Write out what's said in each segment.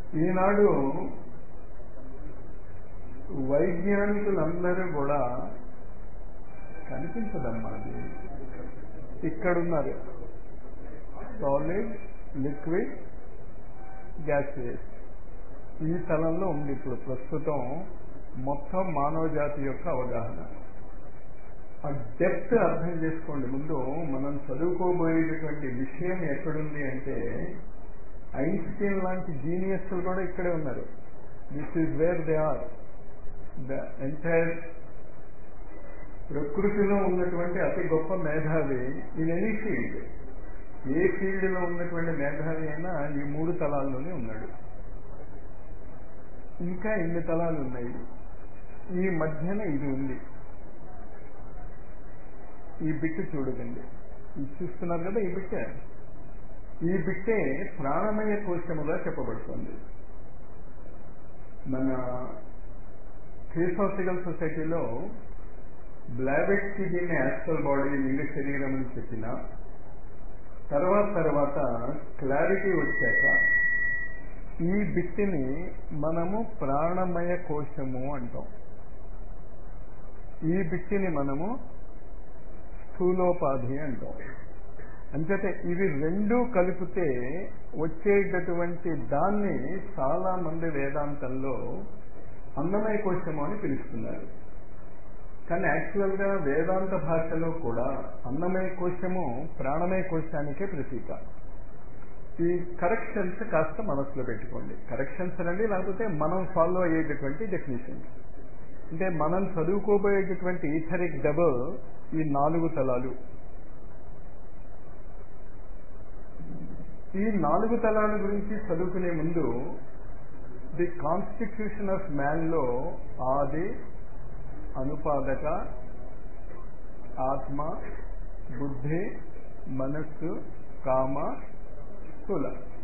ఈనాడు వైజ్ఞానికులందరూ కూడా కనిపించదమ్మా అది ఇక్కడున్నారు solid liquid gaseous ఈ తలంలో ఉంది ఇప్పుడు ప్రస్తుతం మొత్తం మానవ జాతి యొక్క అవగాహన ఆ డెప్త్ అర్థం చేసుకోండి ముందు మనం చదువుకోబోయేటటువంటి విషయం ఎక్కడుంది అంటే ఐన్స్టీన్ లాంటి జీనియస్లు కూడా ఇక్కడే ఉన్నారు this is where they are the entire ప్రకృతిలో ఉన్నటువంటి అతి గొప్ప మేధావి ఇన్ ఎనీ ఫీల్డ్ ఏ ఫీల్డ్ లో ఉన్నటువంటి మేధావి అయినా ఈ మూడు తలాల్లోనే ఉన్నాడు ఇంకా ఎన్ని తలాలు ఉన్నాయి ఈ మధ్యన ఇది ఉంది ఈ బిట్టు చూడకండి ఇది చూస్తున్నారు కదా ఈ బిట్టే ఈ బిట్టే ప్రాణమయ కోశముగా చెప్పబడుతుంది మన థియోసాఫికల్ సొసైటీలో బ్లాబెట్ కి దీన్ని యాస్ట్రల్ బాడీ నిండు శరీరం అని చెప్పిన తర్వాత తర్వాత క్లారిటీ వచ్చాక ఈ బిట్టిని మనము ప్రాణమయ కోశము అంటాం ఈ బిట్టిని మనము స్థూలోపాధి అంటాం అంచేతే ఇవి రెండు కలిపితే వచ్చేటటువంటి దాన్ని చాలా మంది వేదాంతంలో అన్నమయ కోశము అని పిలుస్తున్నారు కానీ యాక్చువల్ గా వేదాంత భాషలో కూడా అన్నమయ కోశము ప్రాణమయ కోశానికే ప్రతీక ఈ కరెక్షన్స్ కాస్త మనసులో పెట్టుకోండి కరెక్షన్స్ అనండి లేకపోతే మనం ఫాలో అయ్యేటటువంటి డెఫినేషన్స్ అంటే మనం చదువుకోబోయేటటువంటి ఈథరిక్ డబుల్ ఈ నాలుగు తలాలు ఈ నాలుగు తలాల గురించి చదువుకునే ముందు ది కాన్స్టిట్యూషన్ ఆఫ్ మ్యాన్ లో ఆది అనుపాదక ఆత్మ బుద్ధి మనస్సు కామ స్థూల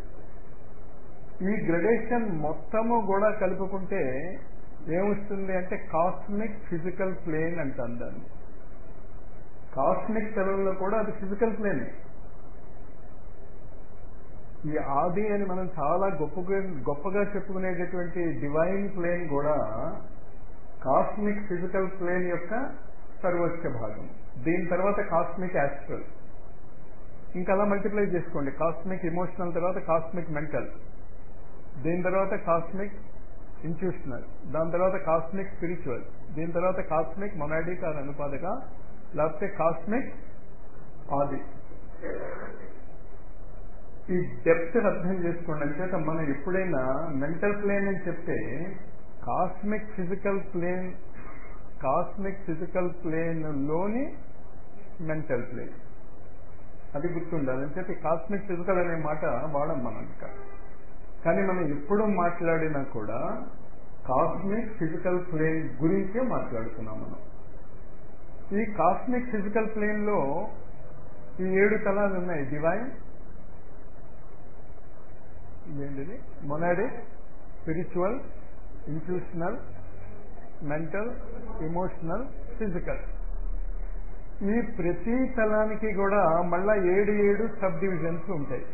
ఈ గ్రడేషన్ మొత్తము కూడా కలుపుకుంటే ఏమొస్తుంది అంటే కాస్మిక్ ఫిజికల్ ప్లేన్ అంటాం దాన్ని కాస్మిక్ తలంలో కూడా అది ఫిజికల్ ప్లేనే ఈ ఆది అని మనం చాలా గొప్పగా గొప్పగా చెప్పుకునేటటువంటి డివైన్ ప్లేన్ కూడా కాస్మిక్ ఫిజికల్ ప్లేన్ యొక్క సర్వోచ్చ భాగం దీని తర్వాత కాస్మిక్ యాస్ట్రల్ ఇంకా అలా మల్టిప్లై చేసుకోండి కాస్మిక్ ఇమోషనల్ తర్వాత కాస్మిక్ మెంటల్ దీని తర్వాత కాస్మిక్ ఇన్స్టిట్యూషనల్ దాని తర్వాత కాస్మిక్ స్పిరిచువల్ దీని తర్వాత కాస్మిక్ మొనాడిక్ ఆర్ అనుపాదక లేకపోతే కాస్మిక్ ఆది ఈ డెప్త్ అర్థం చేసుకోండి అంచేత మనం ఎప్పుడైనా మెంటల్ ప్లేన్ అని చెప్తే cosmic physical plane cosmic physical plane లోని మెంటల్ ప్లేన్ అది గుర్తుండాలి అని చెప్పి కాస్మిక్ ఫిజికల్ అనే మాట వాడం మనం ఇంకా కానీ మనం ఎప్పుడు మాట్లాడినా కూడా కాస్మిక్ ఫిజికల్ ప్లేన్ గురించే మాట్లాడుతున్నాం మనం ఈ కాస్మిక్ ఫిజికల్ ప్లేన్ లో ఈ ఏడు తలాలు ఉన్నాయి డివైన్ ఏంటిది monadic spiritual institutional mental emotional physical ఈ ప్రతి తలానికి కూడా మళ్ళా ఏడు ఏడు సబ్ డివిజన్స్ ఉంటాయి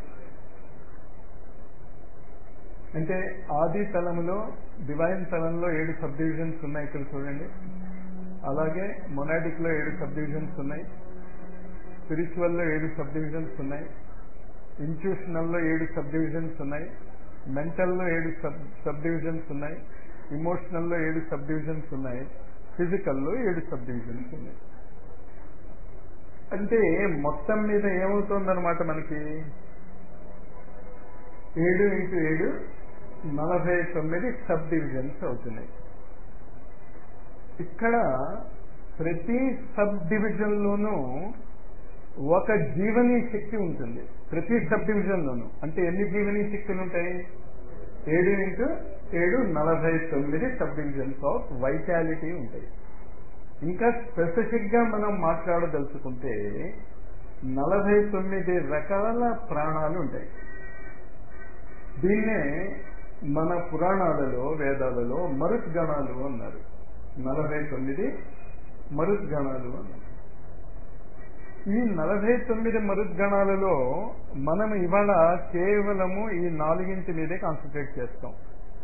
అంటే ఆది తలంలో డివైన్ తలంలో ఏడు సబ్ డివిజన్స్ ఉన్నాయి ఇక్కడ చూడండి అలాగే మొనాడిక్ లో ఏడు సబ్ డివిజన్స్ ఉన్నాయి స్పిరిచువల్ లో ఏడు సబ్ డివిజన్స్ ఉన్నాయి ఇన్స్టిట్యూషనల్ లో ఏడు సబ్ డివిజన్స్ ఉన్నాయి మెంటల్ లో ఏడు సబ్ సబ్ డివిజన్స్ ఉన్నాయి ఇమోషనల్ లో ఏడు సబ్ డివిజన్స్ ఉన్నాయి ఫిజికల్ లో ఏడు సబ్ డివిజన్స్ ఉన్నాయి అంటే మొత్తం మీద ఏమవుతుందన్నమాట మనకి ఏడు ఇంటూ ఏడు నలభై తొమ్మిది సబ్ డివిజన్స్ అవుతున్నాయి ఇక్కడ ప్రతి సబ్ డివిజన్ లోనూ ఒక జీవనీ శక్తి ఉంటుంది ప్రతి సబ్ డివిజన్ లోను అంటే ఎన్ని జీవనీ శక్తులు ఉంటాయి ఏడు ఇంటూ ఏడు నలభై తొమ్మిది సబ్ డివిజన్స్ ఆఫ్ వైటాలిటీ ఉంటాయి ఇంకా స్పెసిఫిక్ గా మనం మాట్లాడదలుచుకుంటే నలభై తొమ్మిది రకాల ప్రాణాలు ఉంటాయి దీన్నే మన పురాణాలలో వేదాలలో మరుత్ గణాలు అన్నారు నలభై తొమ్మిది మరుత్ గణాలు అన్నారు ఈ నలభై తొమ్మిది మరుద్గణాలలో మనం ఇవాళ కేవలము ఈ నాలుగింటి మీదే కాన్సన్ట్రేట్ చేస్తాం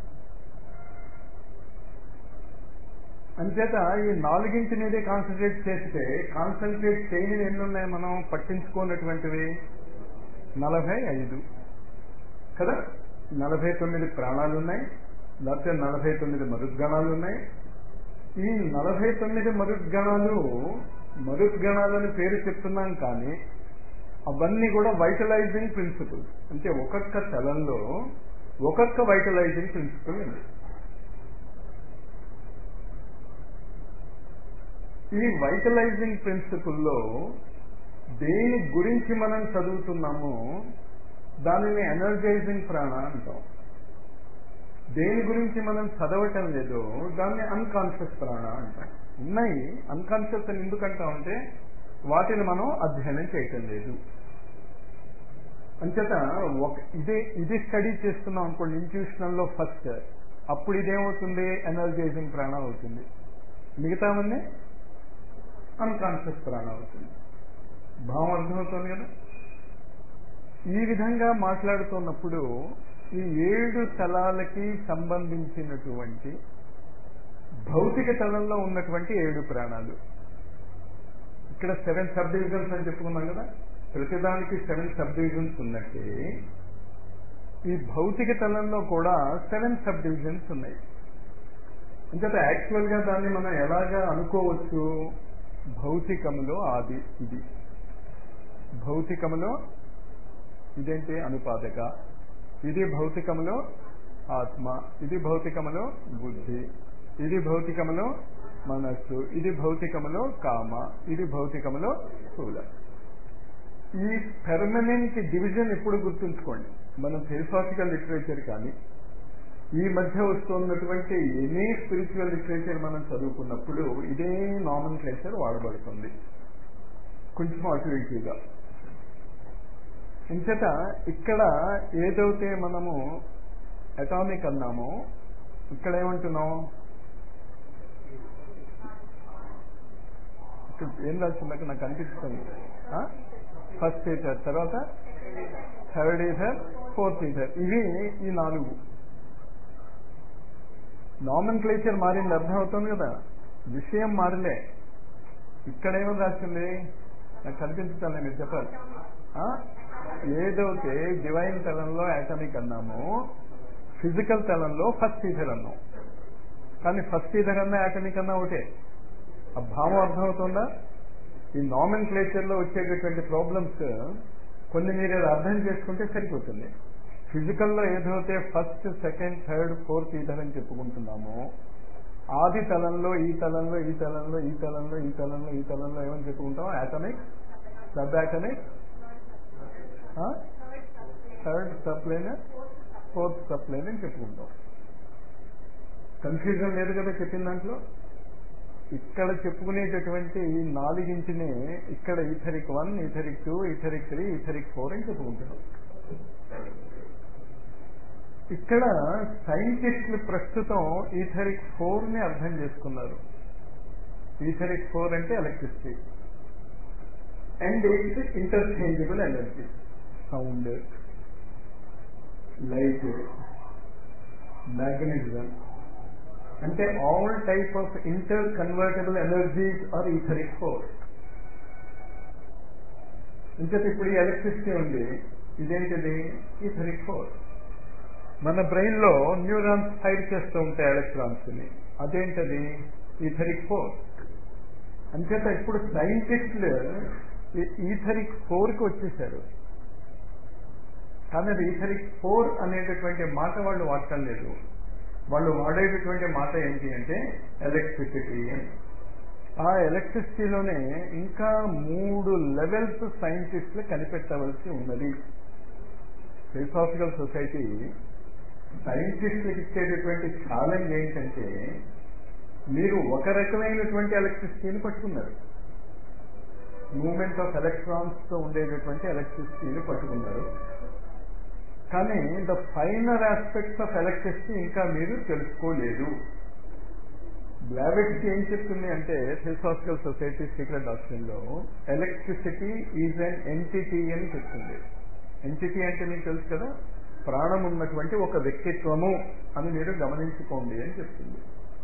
అంచేత ఈ నాలుగింటి మీదే కాన్సన్ట్రేట్ చేస్తే కాన్సన్ట్రేట్ చేయని ఎన్ని ఉన్నాయి మనం పట్టించుకోనటువంటివి నలభై ఐదు కదా నలభై తొమ్మిది ప్రాణాలు ఉన్నాయి లేకపోతే నలభై తొమ్మిది మరుద్గణాలు ఉన్నాయి ఈ నలభై తొమ్మిది మరుద్గణాలు మరుద్గణాలని పేరు చెప్తున్నాం కానీ అవన్నీ కూడా వైటలైజింగ్ ప్రిన్సిపల్స్ అంటే ఒక్కొక్క తలంలో ఒక్కొక్క వైటలైజింగ్ ప్రిన్సిపల్ ఉంది ఈ వైటలైజింగ్ ప్రిన్సిపల్లో దేని గురించి మనం చదువుతున్నామో దానిని ఎనర్జైజింగ్ ప్రాణ అంటాం దేని గురించి మనం చదవటం లేదో దాన్ని అన్కాన్షియస్ ప్రాణ అంటాం ఉన్నాయి అన్కాన్షియస్ అని ఎందుకంటాం అంటే వాటిని మనం అధ్యయనం చేయటం లేదు అంచేత ఒక ఇదే ఇది స్టడీ చేస్తున్నాం అనుకోండి ఇంట్యూషనల్లో ఫస్ట్ అప్పుడు ఇదేమవుతుంది ఎనర్జైజింగ్ ప్రాణ అవుతుంది మిగతావన్నీ అన్కాన్షియస్ ప్రాణ అవుతుంది భావం అర్థమవుతుంది కదా ఈ విధంగా మాట్లాడుతున్నప్పుడు ఈ ఏడు తలాలకి సంబంధించినటువంటి భౌతిక తలంలో ఉన్నటువంటి ఏడు ప్రాణాలు ఇక్కడ సెవెన్ సబ్ డివిజన్స్ అని చెప్పుకున్నాం కదా ప్రతిదానికి సెవెన్ సబ్ డివిజన్స్ ఉన్నట్టే ఈ భౌతిక తలంలో కూడా సెవెన్ సబ్ డివిజన్స్ ఉన్నాయి అంచేత యాక్చువల్ గా దాన్ని మనం ఎలాగా అనుకోవచ్చు భౌతికములో ఆది ఇది భౌతికములో ఇదేంటి అనుపాదక ఇది భౌతికములో ఆత్మ ఇది భౌతికములో బుద్ధి ఇది భౌతికములో మనస్సు ఇది భౌతికములో కామ ఇది భౌతికములో స్థూల ఈ పెర్మనెంట్ డివిజన్ ఎప్పుడు గుర్తుంచుకోండి మన ఫిలసాఫికల్ లిటరేచర్ కానీ ఈ మధ్య వస్తున్నటువంటి ఎనీ స్పిరిచువల్ లిటరేచర్ మనం చదువుకున్నప్పుడు ఇదే నామన్ క్లేచర్ వాడబడుతుంది కొంచెం అటు ఇటుగా ఇంచేత ఇక్కడ ఏదైతే మనము అటామిక్ అన్నామో ఇక్కడ ఏమంటున్నాం ఇక్కడ ఏం రాసిందాక నాకు అనిపిస్తుంది ఫస్ట్ ఈథర్ తర్వాత థర్డ్ ఈథర్ ఫోర్త్ ఈథర్ ఇవి ఈ నాలుగు నామన్ క్లేచర్ మారింది అర్థమవుతుంది కదా విషయం మారలే ఇక్కడ ఏమని రాసింది నాకు కనిపించుతాను మీరు చెప్పాలి ఏదైతే డివైన్ తలంలో యాటమిక్ అన్నామో ఫిజికల్ తలంలో ఫస్ట్ ఈథర్ అన్నాం కానీ ఫస్ట్ ఈథర్ అన్నా యాటమిక్ అన్నా ఒకటే ఆ భావం అర్థమవుతుందా ఈ నామన్ క్లేచర్ లో వచ్చేటటువంటి ప్రాబ్లమ్స్ కొన్ని మీరు అది అర్థం చేసుకుంటే సరిపోతుంది ఫిజికల్లో ఏదైతే first second third fourth ether అని చెప్పుకుంటున్నామో ఆది తలంలో ఈ తలంలో ఈ తలంలో ఈ తలంలో ఈ తలంలో ఈ తలంలో ఏమని చెప్పుకుంటాం atomic sub atomic third subplane fourth subplane అని చెప్పుకుంటాం కన్ఫ్యూజన్ లేదు కదా చెప్పిన దాంట్లో ఇక్కడ చెప్పుకునేటటువంటి ఈ నాలుగింటినే ఇక్కడ etheric one etheric two etheric three etheric four అని చెప్పుకుంటున్నాం ఇక్కడ సైంటిస్టులు ప్రస్తుతం ఈథరిక్ ఫోర్ ని అర్థం చేసుకున్నారు ఈథరిక్ ఫోర్ అంటే electricity and its interchangeable energy sound light magnetism అంటే all type of interconvertible energies are etheric force ఇంకటి ఇప్పుడు ఈ ఎలక్ట్రిసిటీ ఉంది ఇదేంటిది ఈథరిక్ ఫోర్స్ మన బ్రెయిన్ లో న్యూరాన్స్ ఫైర్ చేస్తూ ఉంటాయి ఎలక్ట్రాన్స్ ని అదేంటది ఈథరిక్ ఫోర్స్ అంచేత ఇప్పుడు సైంటిస్టులు ఈథరిక్ ఫోర్ కి వచ్చేసారు కానీ అది ఈథరిక్ ఫోర్ అనేటటువంటి మాట వాళ్ళు వాడటం లేదు వాళ్ళు వాడేటటువంటి మాట ఏంటి అంటే ఎలక్ట్రిసిటీ అని ఆ ఎలక్ట్రిసిటీలోనే ఇంకా మూడు లెవెల్స్ సైంటిస్టులు కనిపెట్టవలసి ఉన్నది ఫిలసాఫికల్ సొసైటీ సైంటిస్టులకు ఇచ్చేటటువంటి ఛాలెంజ్ ఏంటంటే మీరు ఒక రకమైనటువంటి ఎలక్ట్రిసిటీని పట్టుకున్నారు మూమెంట్ ఆఫ్ ఎలక్ట్రాన్స్ తో ఉండేటటువంటి ఎలక్ట్రిసిటీని పట్టుకున్నారు కానీ the final aspects of electricity ఇంకా మీరు తెలుసుకోలేదు బ్లావెట్స్కి ఏం చెప్తుంది అంటే ఫిలసాఫికల్ సొసైటీ సీక్రెట్ డాక్టరీన్లో ఎలక్ట్రిసిటీ ఈజ్ అన్ ఎంటిటీ అని చెప్తుంది ఎంటిటీ అంటే మీకు తెలుసు కదా ప్రాణం ఉన్నటువంటి ఒక వ్యక్తిత్వము అని మీరు గమనించుకోండి అని చెప్తుంది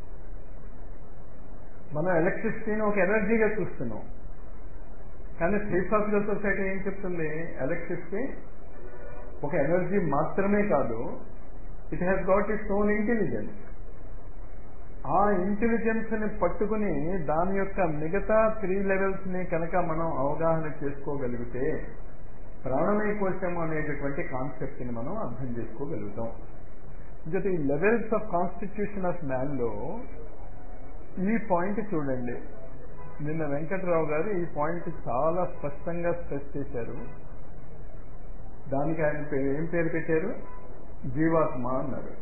మనం ఎలక్ట్రిసిటీని ఒక ఎనర్జీగా చూస్తున్నాం కానీ ఫిలసాఫికల్ సొసైటీ ఏం చెప్తుంది ఎలక్ట్రిసిటీ ఒక ఎనర్జీ మాత్రమే కాదు it has got its own intelligence ఆ ఇంటెలిజెన్స్ ని పట్టుకుని దాని యొక్క మిగతా త్రీ లెవెల్స్ ని కనుక మనం అవగాహన చేసుకోగలిగితే ప్రాణమయ కోశం అనేటటువంటి కాన్సెప్ట్ ని మనం అర్థం చేసుకోగలుగుతాం ఇంకటి ఈ levels of constitution of man లో ఈ పాయింట్ చూడండి నిన్న వెంకట్రావు గారు ఈ పాయింట్ చాలా స్పష్టంగా స్ట్రెస్ చేశారు దానికి ఆయన పేరు ఏం పేరు పెట్టారు జీవాత్మ అన్నారు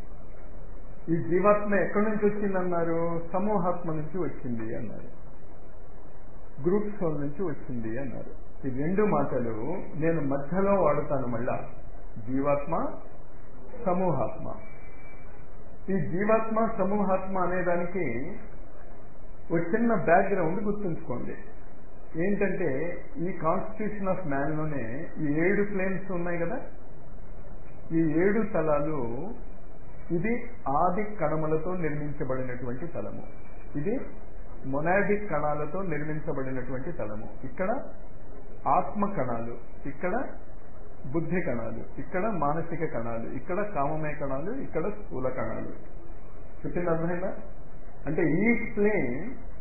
ఈ జీవాత్మ ఎక్కడి నుంచి వచ్చిందన్నారు సమూహాత్మ నుంచి వచ్చింది అన్నారు గ్రూప్ సోల్ నుంచి వచ్చింది అన్నారు ఈ రెండు మాటలు నేను మధ్యలో వాడుతాను మళ్ళా జీవాత్మ సమూహాత్మ ఈ జీవాత్మ సమూహాత్మ అనేదానికి ఒక చిన్న బ్యాక్గ్రౌండ్ గుర్తుంచుకోండి ఏంటంటే ఈ కాన్స్టిట్యూషన్ ఆఫ్ మ్యాన్ లోనే ఈ ఏడు ప్లేన్స్ ఉన్నాయి కదా ఈ ఏడు తలాలు ఇది ఆది కణములతో నిర్మించబడినటువంటి తలము ఇది మొనాడిక్ కణాలతో నిర్మించబడినటువంటి తలము ఇక్కడ ఆత్మ కణాలు ఇక్కడ బుద్ధి కణాలు ఇక్కడ మానసిక కణాలు ఇక్కడ కామమయ కణాలు ఇక్కడ స్థూల కణాలు చెప్పింది అర్థమైందా అంటే ఈ ప్లేన్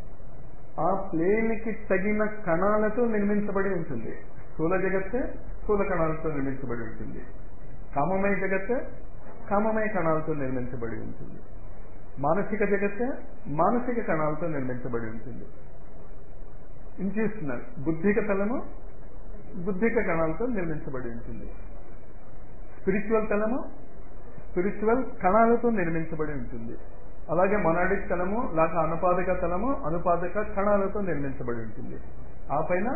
ఆ ప్లేన్ కి తగిన కణాలతో నిర్మించబడి ఉంటుంది స్థూల జగత్ స్థూల కణాలతో నిర్మించబడి ఉంటుంది కామమయ జగత్ కామమయ కణాలతో నిర్మించబడి ఉంటుంది మానసిక జగత్ మానసిక కణాలతో నిర్మించబడి ఉంటుంది ఇంచేస్తున్నారు బుద్ధిక తలము బుద్ధిక కణాలతో నిర్మించబడి ఉంటుంది స్పిరిచువల్ తలము స్పిరిచువల్ కణాలతో నిర్మించబడి ఉంటుంది అలాగే మొనాడిక్ తలము లేక అనుపాదక తలము అనుపాదక కణాలతో నిర్మించబడి ఉంటుంది ఆ పైన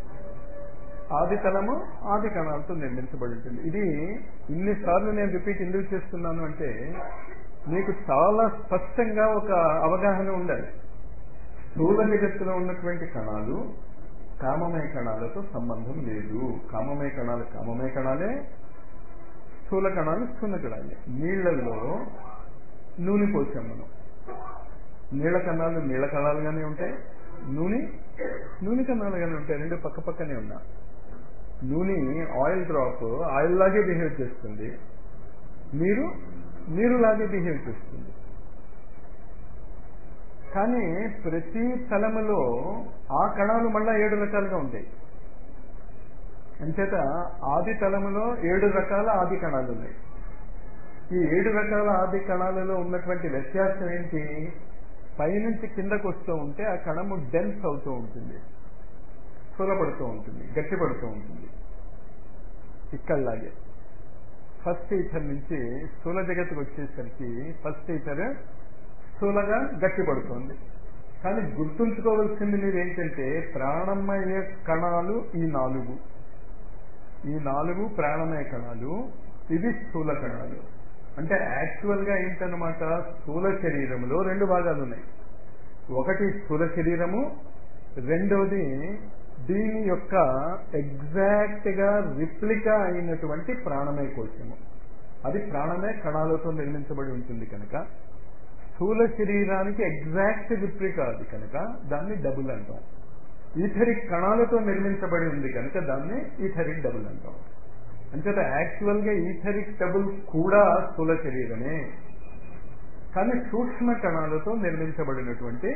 ఆది తలము ఆది కణాలతో నిర్మించబడి ఉంటుంది ఇది ఇన్నిసార్లు నేను రిపీట్ ఎందుకు చేస్తున్నాను అంటే మీకు చాలా స్పష్టంగా ఒక అవగాహన ఉండాలి స్థూల జగత్తులో ఉన్నటువంటి కణాలు కామమయ కణాలతో సంబంధం లేదు కామమయ కణాలు కామమయ కణాలే స్థూల కణాలు స్థూల కణాలే నీళ్లలో నూనె పోసాం మనం నీళ్ల కణాలు నీళ్ల కణాలుగానే ఉంటాయి నూనె నూనె కణాలుగానే ఉంటాయి రెండు పక్క పక్కనే ఉన్నా నూనె ఆయిల్ డ్రాప్ ఆయిల్ లాగే బిహేవ్ చేస్తుంది నీరు నీరు లాగే బిహేవ్ చేస్తుంది కానీ ప్రతి తలములో ఆ కణాలు మళ్ళా ఏడు రకాలుగా ఉంటాయి అంచేత ఆది తలములో ఏడు రకాల ఆది కణాలు ఉన్నాయి ఈ ఏడు రకాల ఆది కణాలలో ఉన్నటువంటి వ్యత్యాసం ఏంటి పైనుంచి కిందకు వస్తూ ఉంటే ఆ కణము డెన్స్ అవుతూ ఉంటుంది స్థూలపడుతూ ఉంటుంది గట్టిపడుతూ ఉంటుంది ఇక్కడలాగే ఫస్ట్ ఈథర్ నుంచి స్థూల జగత్తుకు వచ్చేసరికి ఫస్ట్ ఈథర్ స్థూలగా గట్టిపడుతుంది కానీ గుర్తుంచుకోవాల్సింది మీరు ఏంటంటే ప్రాణమయ కణాలు ఈ నాలుగు ఈ నాలుగు ప్రాణమయ కణాలు ఇవి స్థూల కణాలు అంటే యాక్చువల్ గా ఏంటనమాట స్థూల శరీరంలో రెండు భాగాలు ఉన్నాయి ఒకటి స్థూల శరీరము రెండవది దీని యొక్క ఎగ్జాక్ట్ గా రిప్లికా అయినటువంటి ప్రాణమయ కోశము అది ప్రాణమయ కణాలతో నిర్మించబడి ఉంటుంది కనుక స్థూల శరీరానికి ఎగ్జాక్ట్ రిప్లికా అది కనుక దాన్ని డబుల్ అంటాం ఈథరిక్ కణాలతో నిర్మించబడి ఉంది కనుక దాన్ని ఈథరిక్ డబుల్ అంటాం అంచేత యాక్చువల్ గా ఈథరిక్ డబుల్ కూడా స్థూల శరీరమే కానీ సూక్ష్మ కణాలతో నిర్మించబడినటువంటి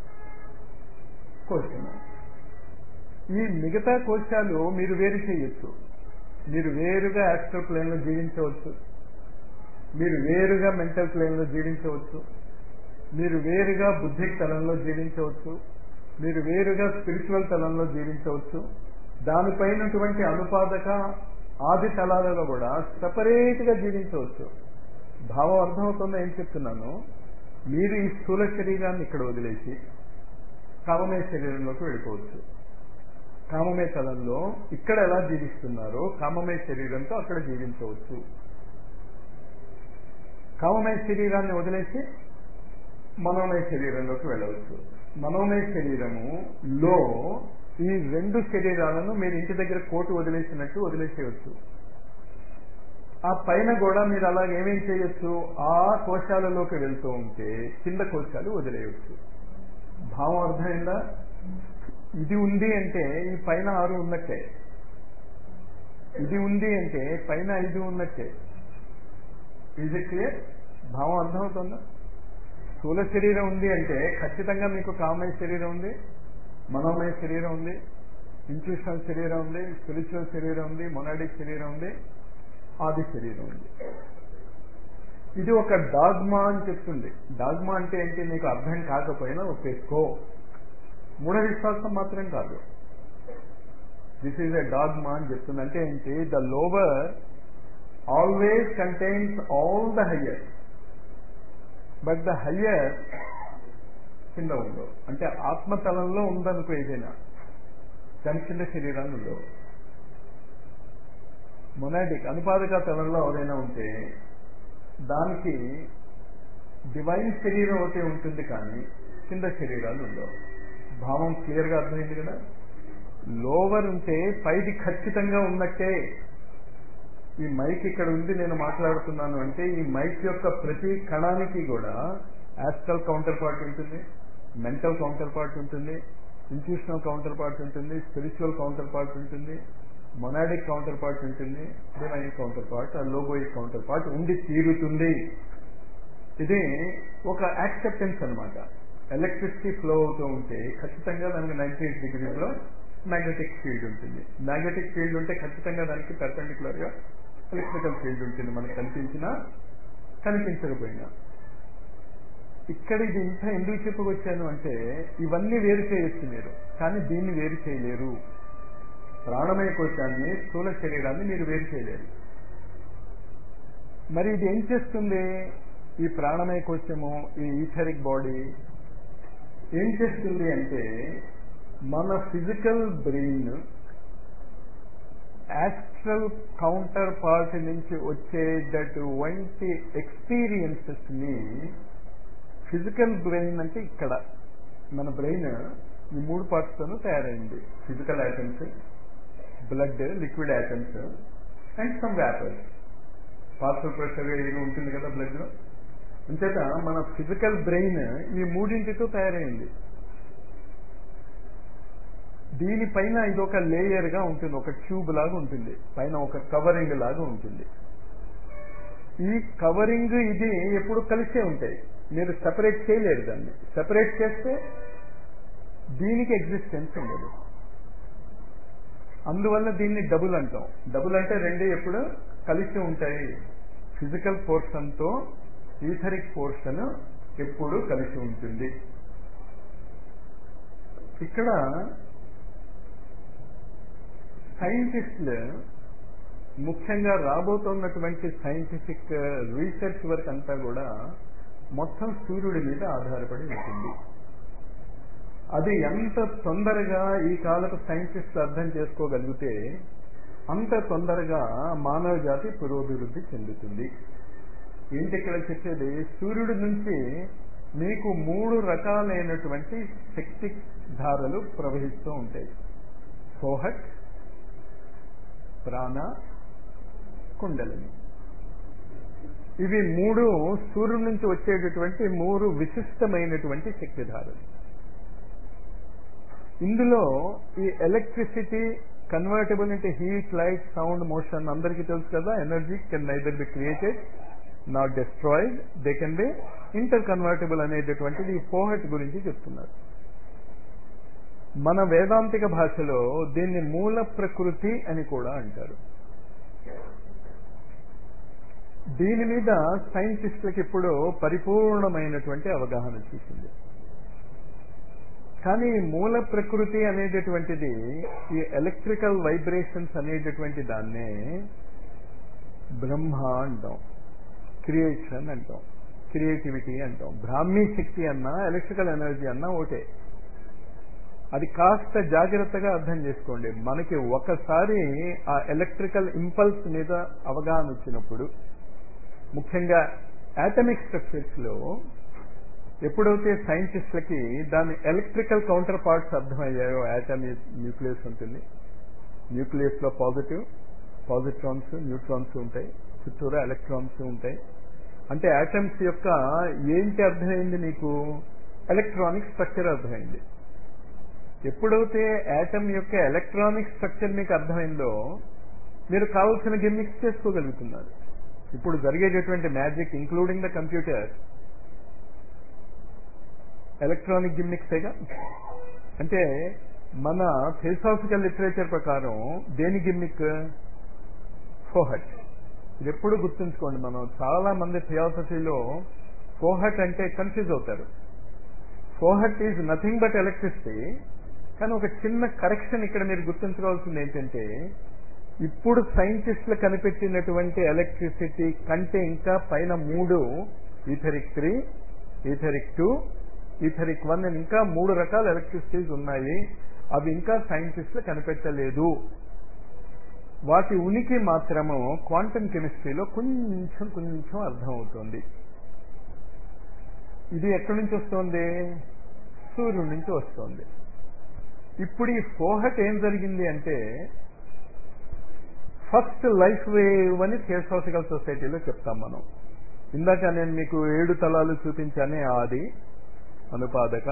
కోశము ఈ మిగతా కోశాలు మీరు వేరు చేయొచ్చు మీరు వేరుగా యాస్ట్రల్ ప్లేన్ లో జీవించవచ్చు మీరు వేరుగా మెంటల్ ప్లేన్ లో జీవించవచ్చు మీరు వేరుగా బుద్ధిక్ తలంలో జీవించవచ్చు మీరు వేరుగా స్పిరిచువల్ తలంలో జీవించవచ్చు దానిపైనటువంటి అనుపాదక ఆది తలాలలో కూడా సపరేట్ గా జీవించవచ్చు భావం అర్థమవుతుందో ఏం చెప్తున్నాను మీరు ఈ స్థూల శరీరాన్ని ఇక్కడ వదిలేసి కామమయ శరీరంలోకి వెళ్ళిపోవచ్చు కామమయ తలంలో ఇక్కడ ఎలా జీవిస్తున్నారో కామమయ శరీరంతో అక్కడ జీవించవచ్చు కామమయ శరీరాన్ని వదిలేసి మనోమయ శరీరంలోకి వెళ్ళవచ్చు మనోమయ శరీరము లో ఈ రెండు శరీరాలను మీరు ఇంటి దగ్గర కోటు వదిలేసినట్టు వదిలేసేయచ్చు ఆ పైన కూడా మీరు అలా ఏమేం చేయొచ్చు ఆ కోశాలలోకి వెళ్తూ ఉంటే కింద కోశాలు వదిలేయచ్చు భావం అర్థమైందా ఇది ఉంది అంటే ఈ పైన ఆరు ఉన్నట్టే ఇది ఉంది అంటే పైన ఐదు ఉన్నట్టే ఈజ్ ఇట్ క్లియర్ భావం అర్థమవుతుందా స్థూల శరీరం ఉంది అంటే ఖచ్చితంగా మీకు కామయ శరీరం ఉంది మనోమయ శరీరం ఉంది ఇంట్యూషనల్ శరీరం ఉంది స్పిరిచువల్ శరీరం ఉంది మొనాడిక్ శరీరం ఉంది ఆది శరీరం ఉంది ఇది ఒక డాగ్మా అని చెప్తుంది డాగ్మా అంటే ఏంటి నీకు అర్థం కాకపోయినా ఒప్పేసుకో మూఢ విశ్వాసం మాత్రం కాదు దిస్ ఈజ్ ఎ డాగ్మా అని చెప్తుంది అంటే ఏంటి the lower always contains all the higher but the higher కింద ఉండవు అంటే ఆత్మతలంలో ఉందనుకో ఏదైనా దాని కింద శరీరాలు ఉండవు మొనాటిక్ అనుపాదక తలంలో ఏదైనా ఉంటే దానికి డివైన్ శరీరం ఒకటి ఉంటుంది కానీ కింద శరీరాలు ఉండవు భావం క్లియర్గా అర్థమైంది కదా లోవర్ ఉంటే పైది ఖచ్చితంగా ఉన్నట్టే ఈ మైక్ ఇక్కడ ఉంది నేను మాట్లాడుతున్నాను అంటే ఈ మైక్ యొక్క ప్రతి కణానికి కూడా యాస్ట్రల్ కౌంటర్ పార్ట్ ఉంటుంది మెంటల్ కౌంటర్ పార్ట్ ఉంటుంది ఇంట్యూషనల్ కౌంటర్ పార్ట్ ఉంటుంది స్పిరిచువల్ కౌంటర్ పార్ట్ ఉంటుంది మొనాడిక్ కౌంటర్ పార్ట్ ఉంటుంది డివైన్ కౌంటర్ పార్ట్ ఆ లోగోయిక్ కౌంటర్ పార్ట్ ఉండి తీరుతుంది ఇది ఒక యాక్సెప్టెన్స్ అనమాట ఎలక్ట్రిసిటీ ఫ్లో అవుతూ ఉంటే ఖచ్చితంగా దానికి నైన్టీ ఎయిట్ డిగ్రీస్లో మ్యాగ్నెటిక్ ఫీల్డ్ ఉంటుంది మ్యాగ్నెటిక్ ఫీల్డ్ ఉంటే ఖచ్చితంగా దానికి పర్పెండిక్యులర్ గా ఎలక్ట్రికల్ ఫీల్డ్ ఉంటుంది మనకు కనిపించినా కనిపించకపోయినా ఇక్కడ ఇది ఇంత ఎందుకు చెప్పుకొచ్చాను అంటే ఇవన్నీ వేరు చేయొచ్చు మీరు కానీ దీన్ని వేరు చేయలేరు ప్రాణమయ కోశాన్ని స్థూల శరీరాన్ని మీరు వేరు చేయలేరు మరి ఇది ఏం చేస్తుంది ఈ ప్రాణమయ కోశము ఈ ఈథరిక్ బాడీ ఏం చేస్తుంది అంటే మన physical brain astral counterpart నుంచి వచ్చేటటువంటి ఎక్స్పీరియన్సెస్ ని ఫిజికల్ బ్రెయిన్ అంటే ఇక్కడ మన బ్రెయిన్ ఈ మూడు పార్ట్స్ తోనూ తయారైంది physical items blood liquid items and some vapours partial pressure ఏదో ఉంటుంది కదా బ్లడ్ లో అంచేత మన ఫిజికల్ బ్రెయిన్ ఈ మూడింటితో తయారైంది దీనిపైన ఇది ఒక లేయర్ గా ఉంటుంది ఒక ట్యూబ్ లాగా ఉంటుంది పైన ఒక కవరింగ్ లాగా ఉంటుంది ఈ కవరింగ్ ఇది ఎప్పుడు కలిసే ఉంటాయి మీరు సెపరేట్ చేయలేరు దాన్ని సెపరేట్ చేస్తే దీనికి ఎగ్జిస్టెన్స్ ఉండదు అందువల్ల దీన్ని డబుల్ అంటాం డబుల్ అంటే రెండు ఎప్పుడు కలిసి ఉంటాయి ఫిజికల్ పోర్షన్తో ఈథరిక్ పోర్షన్ ఎప్పుడు కలిసి ఉంటుంది ఇక్కడ సైంటిస్టులు ముఖ్యంగా రాబోతున్నటువంటి సైంటిఫిక్ రీసెర్చ్ వర్క్ అంతా కూడా మొత్తం సూర్యుడి మీద ఆధారపడి ఉంటుంది అది ఎంత తొందరగా ఈ కాలపు సైంటిస్టులు అర్థం చేసుకోగలిగితే అంత తొందరగా మానవ జాతి పురోభివృద్ధి చెందుతుంది ఏంటి ఇక్కడ చెప్పేది సూర్యుడి నుంచి మీకు మూడు రకాలైనటువంటి శక్తి ధారలు ప్రవహిస్తూ ఉంటాయి సోహట్ ప్రాణ కుండలిని ఇవి మూడు సూర్యుడి నుంచి వచ్చేటటువంటి మూడు విశిష్టమైనటువంటి శక్తిధారలు ఇందులో ఈ ఎలక్ట్రిసిటీ కన్వర్టబుల్ అంటే హీట్ లైట్ సౌండ్ మోషన్ అందరికీ తెలుసు కదా energy can neither be created not destroyed they can be interconvertible అనేటటువంటిది ఈ పోహట్ గురించి చెప్తున్నారు మన వేదాంతిక భాషలో దీన్ని మూల ప్రకృతి అని కూడా అంటారు దీని మీద సైంటిస్టులకు ఇప్పుడు పరిపూర్ణమైనటువంటి అవగాహన వచ్చేసింది కానీ మూల ప్రకృతి అనేటటువంటిది ఈ ఎలక్ట్రికల్ వైబ్రేషన్స్ అనేటటువంటి దాన్నే బ్రహ్మ అంటాం క్రియేషన్ అంటాం క్రియేటివిటీ అంటాం బ్రాహ్మీ శక్తి అన్నా ఎలక్ట్రికల్ ఎనర్జీ అన్నా ఒకటే అది కాస్త జాగ్రత్తగా అర్థం చేసుకోండి మనకి ఒకసారి ఆ ఎలక్ట్రికల్ ఇంపల్స్ మీద అవగాహన వచ్చినప్పుడు ముఖ్యంగా యాటమిక్ స్ట్రక్చర్స్ లో ఎప్పుడైతే సైంటిస్టులకి దాని ఎలక్ట్రికల్ కౌంటర్ పార్ట్స్ అర్థమయ్యాయో యాటమ్ న్యూక్లియస్ ఉంటుంది న్యూక్లియస్ లో పాజిటివ్ పాజిట్రాన్స్ న్యూట్రాన్స్ ఉంటాయి చుట్టూరా ఎలక్ట్రాన్స్ ఉంటాయి అంటే యాటమ్స్ యొక్క ఏంటి అర్థమైంది నీకు ఎలక్ట్రానిక్ స్ట్రక్చర్ అర్థమైంది ఎప్పుడైతే యాటమ్ యొక్క ఎలక్ట్రానిక్ స్ట్రక్చర్ మీకు అర్థమైందో మీరు కావలసిన గిమ్మిక్స్ చేసుకోగలుగుతున్నారు ఇప్పుడు జరిగేటటువంటి magic including the computer electronic గిమ్మిక్సేగా అంటే మన ఫిలసాఫికల్ లిటరేచర్ ప్రకారం దేని గిమ్మిక్ ఫోహట్ ఇది ఎప్పుడు గుర్తుంచుకోండి మనం చాలా మంది థియాసఫీలో ఫోహట్ అంటే కన్ఫ్యూజ్ అవుతారు Fohat is nothing but electricity కానీ ఒక చిన్న కరెక్షన్ ఇక్కడ మీరు గుర్తుంచుకోవాల్సింది ఏంటంటే ఇప్పుడు సైంటిస్టులు కనిపెట్టినటువంటి ఎలక్ట్రిసిటీ కంటే ఇంకా పైన మూడు etheric three etheric two etheric one అని ఇంకా మూడు రకాల ఎలక్ట్రిసిటీస్ ఉన్నాయి అవి ఇంకా సైంటిస్టులు కనిపెట్టలేదు వాటి ఉనికి మాత్రము క్వాంటమ్ కెమిస్ట్రీలో కొంచెం కొంచెం అర్థమవుతుంది ఇది ఎక్కడి నుంచి వస్తుంది సూర్యుడి నుంచి వస్తుంది ఇప్పుడు ఈ ఫోహట్ ఏం జరిగింది అంటే ఫస్ట్ లైఫ్ వేవ్ అని థియోసాఫికల్ సొసైటీలో చెప్తాం మనం ఇందాక నేను మీకు ఏడు తలాలు చూపించానే ఆది అనుపాదక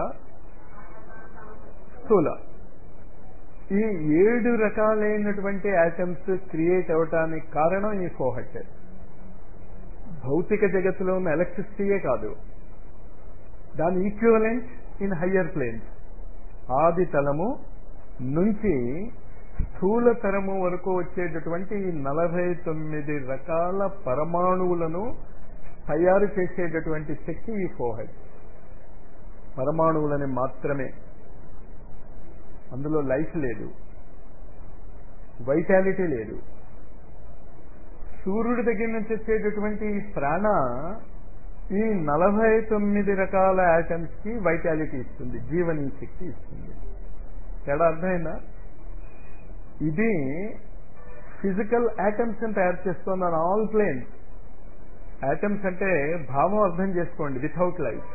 స్థూల ఈ ఏడు రకాలైనటువంటి యాటమ్స్ క్రియేట్ అవటానికి కారణం ఈ ఫోహట్ భౌతిక జగత్తులో ఉన్న ఎలక్ట్రిసిటీయే కాదు దాని ఈక్వివలెంట్ ఇన్ హయ్యర్ ప్లేన్స్ ఆది తలము నుంచి స్థూల తరము వరకు వచ్చేటటువంటి నలభై తొమ్మిది రకాల పరమాణువులను తయారు చేసేటటువంటి శక్తి ఈ ఫోహెడ్ పరమాణువులని మాత్రమే అందులో లైఫ్ లేదు వైటాలిటీ లేదు సూర్యుడి దగ్గర నుంచి వచ్చేటటువంటి ఈ ప్రాణ ఈ నలభై తొమ్మిది రకాల యాటమ్స్ కి వైటాలిటీ ఇస్తుంది జీవనీ శక్తి ఇస్తుంది తేడా అర్థమైందా ఇది ఫిజికల్ యాటమ్స్ ని తయారు చేస్తుంది ఆన్ ఆల్ ప్లేన్స్ యాటమ్స్ అంటే భావం అర్థం చేసుకోండి వితౌట్ లైఫ్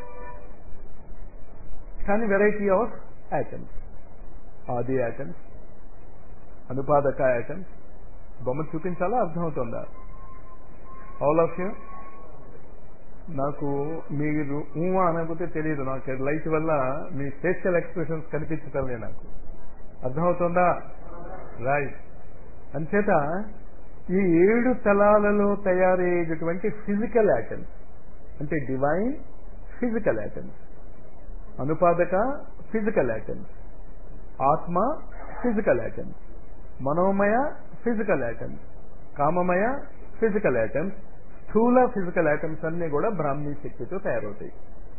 కానీ వెరైటీ ఆఫ్ యాటమ్స్ ఆది యాటమ్స్ అనుపాదక యాటమ్స్ బొమ్మ చూపించాలా అర్థమవుతుందా ఆల్ ఆఫ్ యూ నాకు మీరు ఊహ అనకపోతే తెలియదు నాకు లైట్ వల్ల మీ ఫేషియల్ ఎక్స్ప్రెషన్స్ కనిపించటం లేదు నాకు అర్థమవుతుందా రైట్ అంచేత ఈ ఏడు తలాలలో తయారయ్యేటటువంటి ఫిజికల్ యాటమ్స్ అంటే డివైన్ ఫిజికల్ యాటమ్స్ అనుపాదక ఫిజికల్ యాటమ్స్ ఆత్మ ఫిజికల్ యాటమ్స్ మనోమయ ఫిజికల్ యాటమ్స్ కామమయ ఫిజికల్ యాటమ్స్ స్థూల ఫిజికల్ ఐటమ్స్ అన్ని కూడా బ్రాహ్మీ శక్తితో తయారవుతాయి